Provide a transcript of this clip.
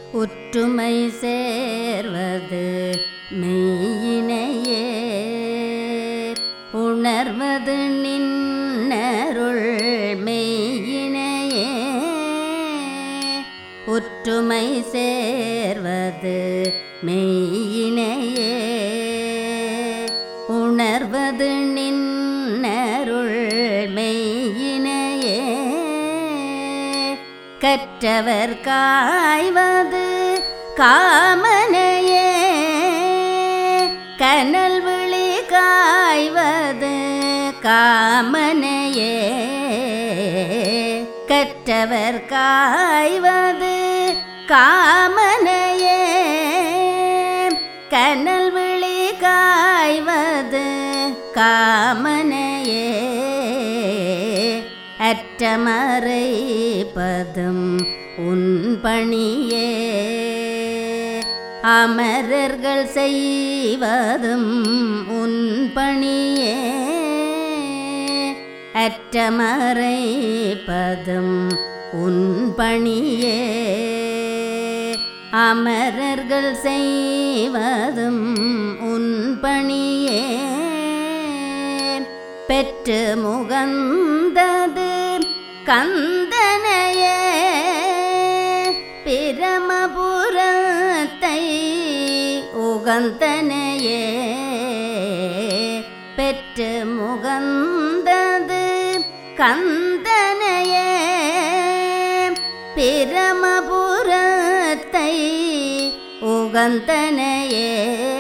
ஒற்றுமை சேர்வது மெய்யினையே உணர்வது நின்னருள் மெய்யினையே ஒற்றுமை சேர்வது மெய்யினையே உணர்வது நின்னருள் மெய்யினையே கற்றவர் காய்வது காமனையே கனல் விழி காய்வது காமனையே கற்றவர் காய்வது காமனையே கனல் விழி காய்வது காமனையே அற்றமறை பதம் உன் பணியே அமரர்கள் செய்வதும் உன் பணியே அற்றமறை பதம் உன் பணியே அமரர்கள் செய்வதும் உன் பணியே பெற்று முகந்தது கந்தனையே பிரமபுரத்தை உகந்தனையே பெற்று முகந்தது கந்தனையே பிரமபுரத்தை உகந்தனையே